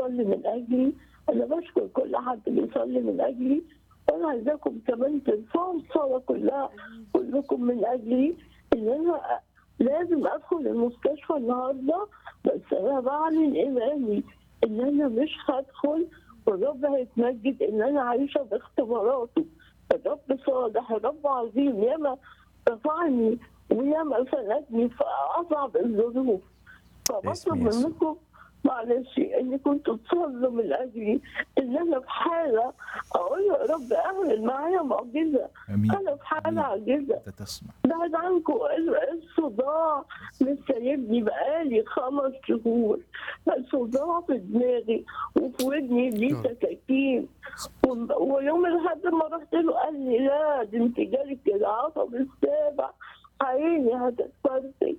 بيصلي من اجلي انا بشكر كل حد بيصلي من اجلي وانا عايزاكم كمان ترفعوا الصلاه كلها كلكم من اجلي ان انا لازم ادخل المستشفى النهارده بس انا بعلن ايماني ان انا مش هدخل والرب هيتمجد ان انا عايشه باختباراته الرب صالح الرب عظيم ياما رفعني وياما سندني في اصعب الظروف باسم فبطلب يسوع. منكم معلش ان كنتوا تصلوا من اجلي ان انا في حاله اقول يا رب اعمل معايا معجزه امين انا في حاله أمين. عاجزه انت تسمع بعد عنكم الصداع لسه يبني بقالي خمس شهور الصداع في دماغي وفي ودني دي آه. سكاكين و- ويوم الحد ما رحت له قال لي لا ده انت جالك العصب السابع عيني هتتفرتك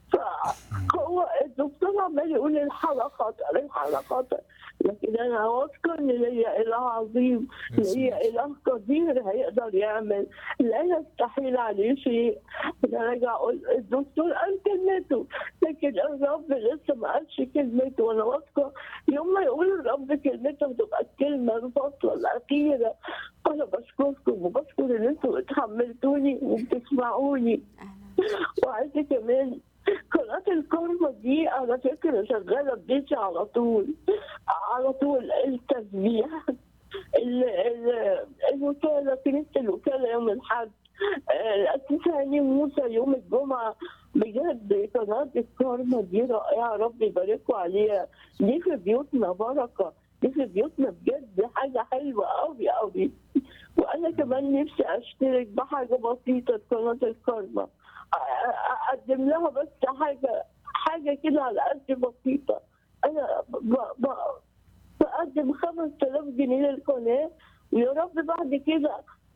فهو الدكتور عمال يقول لي الحالة خطر الحالة خطر لكن انا واثقه ان ليا اله عظيم ليا اله قدير هيقدر يعمل لا يستحيل عليه شيء انا راجع اقول الدكتور قال كلمته لكن الرب لسه ما قالش كلمته وانا واثقه يوم ما يقول الرب كلمته هتبقى الكلمه الفاصله الاخيره انا بشكركم وبشكر ان انتوا اتحملتوني وبتسمعوني وعايزه كمان قناة الكرمة دي على فكرة شغالة في بيتي على طول على طول التسبيح ال- ال- الوكالة كنيسة الوكالة يوم الحد آه، الأسيس هاني موسى يوم الجمعة بجد قناة الكرمة دي رائعة رب يباركوا عليها دي في بيوتنا بركة دي في بيوتنا بجد حاجة حلوة أوي أوي وأنا كمان نفسي أشترك بحاجة بسيطة في قناة الكرمة أ- اقدم لها بس حاجه حاجه كده على قد بسيطه انا ب... ب... بقدم 5000 جنيه للقناه ويا رب بعد كده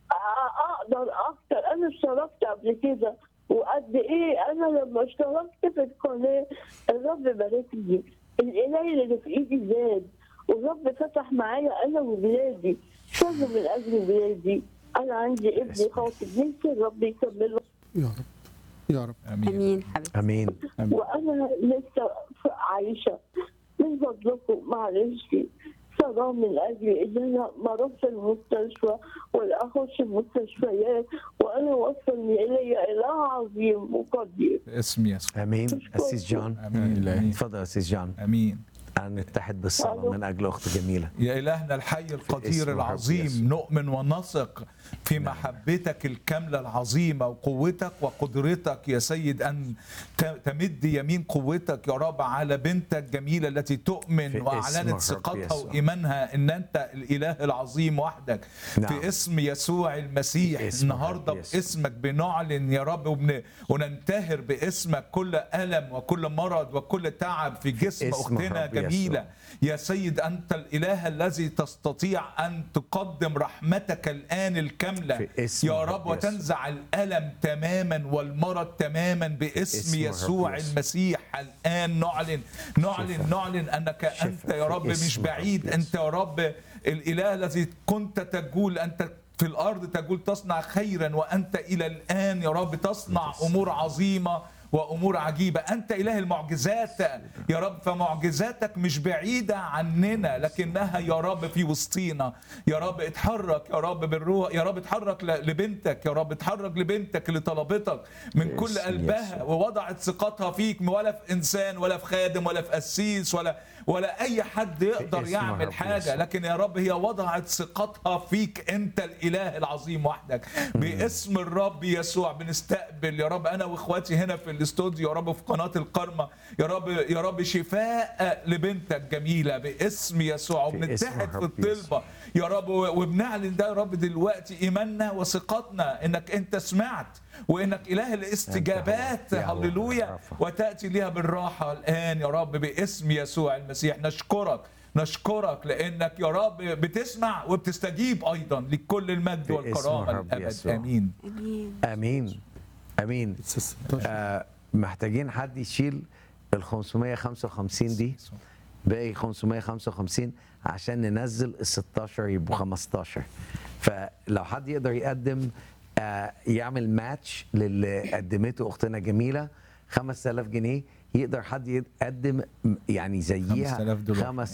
أ- اقدر اكتر انا اشتركت قبل كده وقد ايه انا لما اشتركت في القناه الرب بارك لي القليل اللي في ايدي زاد والرب فتح معايا انا وولادي صلوا من اجل ولادي انا عندي ابني خاطب نفسي الرب يكمله يا رب يا رب امين امين حبيبتي امين وانا لسه ف- عايشه من فضلكم معلش صلاة من اجل ان انا ما اروحش المستشفى ولا اخش المستشفيات وانا واثقه ان الي اله عظيم وقدير باسم يسوع امين اسيس جون امين امين اتفضل اسيس جون امين أن نتحد بالصلاه من اجل اخت جميله يا إلهنا الحي اسم القدير الرب العظيم يسوع. نؤمن ونثق في محبتك الكاملة العظيمة وقوتك وقدرتك يا سيد أن ت- تمد يمين قوتك يا رب على بنتك الجميلة التي في تؤمن اسم وأعلنت الرب ثقتها يسوع. وإيمانها أن أنت الإله العظيم وحدك نعم. في اسم يسوع المسيح في اسم النهاردة الرب يسوع. باسمك بنعلن يا رب وبن... وننتهر باسمك كل ألم وكل مرض وكل تعب في جسم اسم أختنا الرب يسوع. جميلة يا سيد أنت الإله الذي تستطيع أن تقدم رحمتك الآن الكاملة في اسم يا الرب رب يسوع. وتنزع الألم تماما والمرض تماما باسم اسم الرب يسوع يسوع. المسيح الآن نعلن نعلن شفاء. نعلن أنك شفاء أنت يا في رب اسم مش الرب بعيد يسوع. أنت يا رب الإله الذي كنت تقول أنت في الأرض تقول تصنع خيرا وأنت إلى الآن يا رب تصنع أمور عظيمة وامور عجيبه انت اله المعجزات يا رب فمعجزاتك مش بعيده عننا لكنها يا رب في وسطينا يا رب اتحرك يا رب بالروح يا رب اتحرك ل- لبنتك يا رب اتحرك لبنتك اللي طلبتك من كل باسم قلبها يسوع. ووضعت ثقتها فيك ولا في انسان ولا في خادم ولا في قسيس ولا ولا اي حد يقدر اسم يعمل الرب حاجه يسوع. لكن يا رب هي وضعت ثقتها فيك انت الاله العظيم وحدك باسم الرب يسوع بنستقبل يا رب انا واخواتي هنا في الاستوديو يا رب في قناه القرمه يا رب يا رب شفاء لبنتك جميله باسم يسوع في اسم وبنتحد في الرب الطلبه يا رب وبنعلن ده يا رب دلوقتي ايماننا وثقتنا انك انت سمعت وانك اله الاستجابات يهوه هللويا رفا. وتاتي ليها بالراحه الان يا رب باسم يسوع المسيح نشكرك نشكرك لانك يا رب بتسمع وبتستجيب ايضا لكل المجد باسم والكرامه الرب للابد يسوع. امين امين امين امين آه محتاجين حد يشيل ال 555 دي باقي 555 عشان ننزل ال 16 يبقوا 15 فلو حد يقدر يقدم آه يعمل ماتش للي قدمته اختنا جميله 5000 جنيه يقدر حد يقدم يعني زيها 5000 دولار.